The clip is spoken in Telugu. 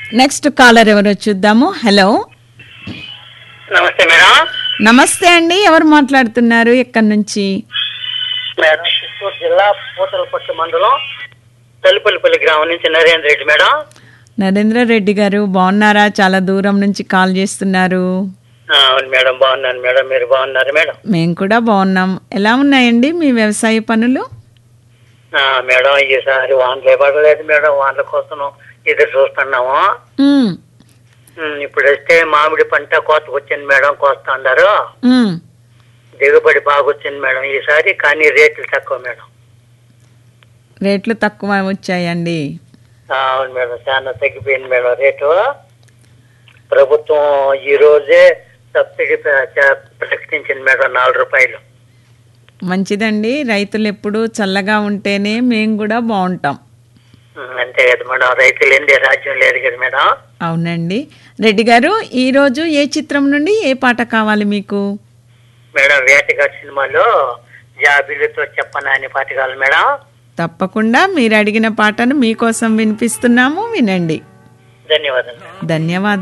నెక్స్ట్ కాలర్ ఎవరో చూద్దాము హలో నమస్తే మేడం నమస్తే అండి ఎవరు మాట్లాడుతున్నారు ఎక్కడి నుంచి మేడం చిత్తూరు జిల్లా పూతలపట్టు మండలం తలుపల్లిపల్లి గ్రామం నుంచి నరేంద్ర రెడ్డి మేడం నరేంద్ర రెడ్డి గారు బాగున్నారా చాలా దూరం నుంచి కాల్ చేస్తున్నారు ఆ, అవును మేడం బాగున్నాను మేడం మీరు బాగున్నారు మేడం మేము కూడా బాగున్నాం ఎలా ఉన్నాయండి మీ వ్యవసాయ పనులు ఆ, మేడం ఈసారి వానలే పడలేదు మేడం వానల కోసం ఎదురు చూస్తున్నాము ఉమ్, ఉమ్, ఇప్పుడు వస్తే మామిడి పంట కోతకు వచ్చింది మేడం కోస్తా ఉన్నారు ఉమ్. దిగుబడి బాగా వచ్చింది మేడం ఈసారి కానీ రేట్లు తక్కువ మేడం రేట్లు తక్కువ వచ్చాయండి ఆ, అవును మేడం చాలా తగ్గిపోయింది మేడం రేటు ప్రభుత్వం ఈ రోజే సబ్సిడీ ప్ర- చ- ప్రకటించింది మేడం నాలుగు రూపాయలు మంచిదండి రైతులు ఎప్పుడు చల్లగా ఉంటేనే మేము కూడా బాగుంటాం ఉమ్, అంతే కదా మేడం రైతులు ఏంది రాజ్యం లేదు కదా మేడం అవునండి రెడ్డి గారు ఈరోజు ఏ చిత్రం నుండి ఏ పాట కావాలి మీకు మేడం వేటగాడు సినిమాలో జాబిలితో చెప్పనా అనే పాట కావాలి మేడం తప్పకుండా మీరు అడిగిన పాటను మీకోసం వినిపిస్తున్నాము వినండి ధన్యవాదాలు ధన్యవాదాలు